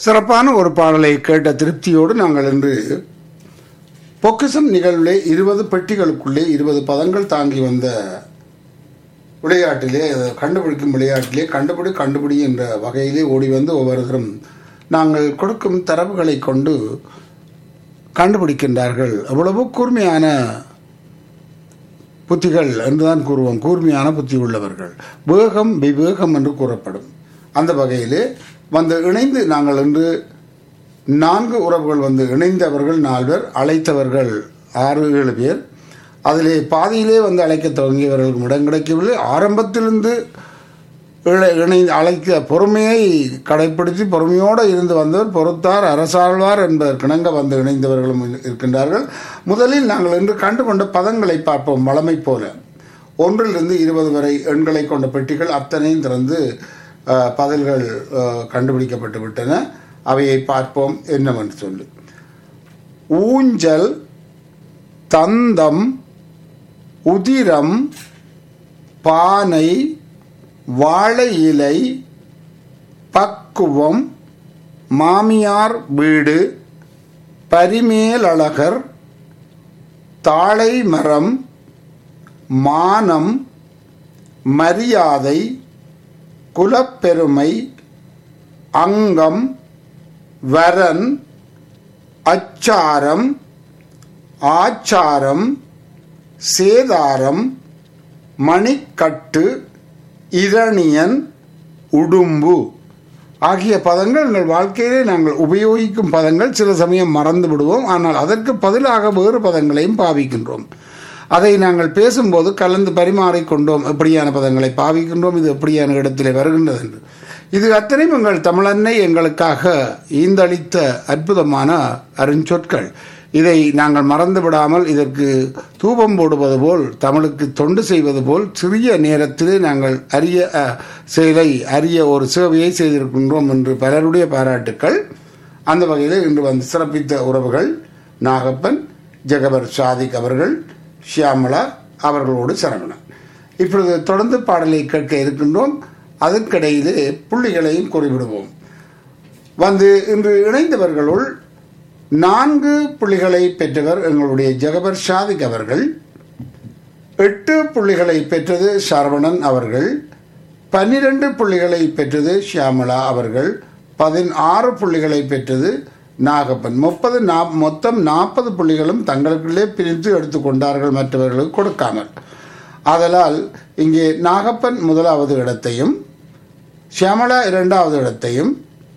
சிறப்பான ஒரு பாடலை கேட்ட திருப்தியோடு நாங்கள் இன்று பொக்கிசம் நிகழ்விலே இருபது பெட்டிகளுக்குள்ளே இருபது பதங்கள் தாங்கி வந்த விளையாட்டிலே அதை கண்டுபிடிக்கும் விளையாட்டிலே கண்டுபிடி கண்டுபிடி என்ற வகையிலே ஓடி வந்து ஒவ்வொருத்தரும் நாங்கள் கொடுக்கும் தரவுகளை கொண்டு கண்டுபிடிக்கின்றார்கள் அவ்வளவு கூர்மையான புத்திகள் என்றுதான் கூறுவோம் கூர்மையான புத்தி உள்ளவர்கள் வேகம் விவேகம் என்று கூறப்படும் அந்த வகையிலே வந்து இணைந்து நாங்கள் இன்று நான்கு உறவுகள் வந்து இணைந்தவர்கள் நால்வர் அழைத்தவர்கள் ஆறு ஏழு பேர் அதிலே பாதியிலே வந்து அழைக்க துவங்கியவர்களுக்கு இடம் கிடைக்கவில்லை ஆரம்பத்திலிருந்து இழை இணை அழைக்க பொறுமையை கடைப்பிடித்து பொறுமையோடு இருந்து வந்தவர் பொறுத்தார் அரசாழ்வார் என்பதற்கிணங்க வந்து இணைந்தவர்களும் இருக்கின்றார்கள் முதலில் நாங்கள் இன்று கண்டுகொண்ட பதங்களை பார்ப்போம் வளமை போல ஒன்றிலிருந்து இருபது வரை எண்களை கொண்ட பெட்டிகள் அத்தனையும் திறந்து அஹ், பதில்கள் அஹ், கண்டுபிடிக்கப்பட்டு விட்டன அவையை பார்ப்போம் என்னவென்று சொல்லி ஊஞ்சல் தந்தம் உதிரம் பானை வாழை இலை பக்குவம் மாமியார் வீடு பரிமேலழகர் தாழை மரம் மானம் மரியாதை குலப்பெருமை அங்கம் வரன் அச்சாரம் ஆச்சாரம் சேதாரம் மணிக்கட்டு இரணியன் உடும்பு ஆகிய பதங்கள் எங்கள் வாழ்க்கையிலே நாங்கள் உபயோகிக்கும் பதங்கள் சில சமயம் மறந்து விடுவோம் ஆனால் அதற்கு பதிலாக வேறு பதங்களையும் பாவிக்கின்றோம் அதை நாங்கள் பேசும்போது கலந்து பரிமாறிக்கொண்டோம் எப்படியான பதங்களை பாவிக்கின்றோம் இது எப்படியான இடத்திலே வருகின்றது என்று இது அத்தனையும் எங்கள் தமிழன்னை எங்களுக்காக ஈந்தளித்த அற்புதமான அருஞ்சொற்கள் இதை நாங்கள் மறந்து விடாமல் இதற்கு தூபம் போடுவது போல் தமிழுக்கு தொண்டு செய்வது போல் சிறிய நேரத்திலே நாங்கள் அரிய அஹ், செயலை அரிய ஒரு சேவையை செய்திருக்கின்றோம் என்று பலருடைய பாராட்டுக்கள் அந்த வகையில் இன்று வந்து சிறப்பித்த உறவுகள் நாகப்பன் ஜெகபர் சாதிக் அவர்கள் ஷியாமலா அவர்களோடு சரவணன் இப்பொழுது தொடர்ந்து பாடலை கேட்க இருக்கின்றோம் அதற்கிடையிலே புள்ளிகளையும் குறிப்பிடுவோம் வந்து இன்று இணைந்தவர்களுள் நான்கு புள்ளிகளை பெற்றவர் எங்களுடைய ஜெகபர் ஷாதிக் அவர்கள் எட்டு புள்ளிகளை பெற்றது சரவணன் அவர்கள் பன்னிரண்டு புள்ளிகளை பெற்றது ஷியாமலா அவர்கள் பதினாறு புள்ளிகளை பெற்றது நாகப்பன் முப்பது நா மொத்தம் நாற்பது புள்ளிகளும் தங்களுக்குள்ளே பிரித்து எடுத்துக்கொண்டார்கள் மற்றவர்களுக்கு கொடுக்காமல் ஆதலால் இங்கே நாகப்பன் முதலாவது இடத்தையும் ஷியாமலா இரண்டாவது இடத்தையும்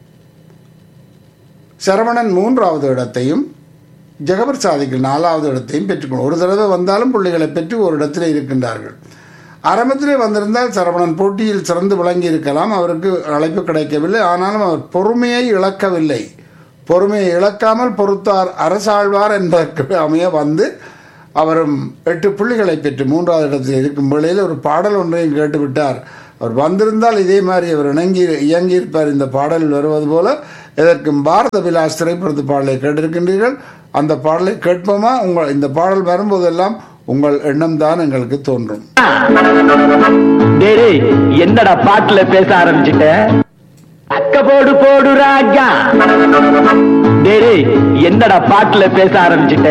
சரவணன் மூன்றாவது இடத்தையும் ஜெகபர் சாதிகள் நாலாவது இடத்தையும் பெற்றுக்கொள்ளும் ஒரு தடவை வந்தாலும் புள்ளிகளை பெற்று ஒரு இடத்திலே இருக்கின்றார்கள் ஆரம்பத்திலே வந்திருந்தால் சரவணன் போட்டியில் சிறந்து விளங்கி இருக்கலாம் அவருக்கு அழைப்பு கிடைக்கவில்லை ஆனாலும் அவர் பொறுமையை இழக்கவில்லை பொறுமையை இழக்காமல் பொறுத்தார் அரசாழ்வார் என்பதற்கு அமைய வந்து அவரும் எட்டு புள்ளிகளை பெற்று மூன்றாவது இடத்தில் இருக்கும் வேளையில் ஒரு பாடல் ஒன்றையும் கேட்டுவிட்டார் அவர் வந்திருந்தால் இதே மாதிரி அவர் இணங்கி இயங்கியிருப்பார் இந்த பாடலில் வருவது போல இதற்கும் பாரத விலாஸ் திரைப்படத்து பாடலை கேட்டிருக்கின்றீர்கள் அந்த பாடலை கேட்போமா உங்கள் இந்த பாடல் வரும்போதெல்லாம் உங்கள் எண்ணம் தான் எங்களுக்கு தோன்றும் டேய் டேய், என்னடா பாட்டுல பேச ஆரம்பிச்சிட்ட அக்க போடு போடு ராஜா டேய் டேய், என்னடா பாட்டுல பேச ஆரம்பிச்சிட்ட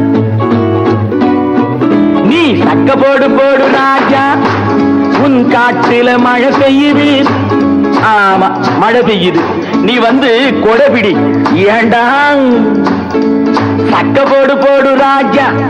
நீ சக்க போடு போடு ராஜா உன் காட்டுல மழை பெய்யுது ஆமா மழை பெய்யுது நீ வந்து கொடைபிடி ஏண்டா சக்க போடு போடு ராஜா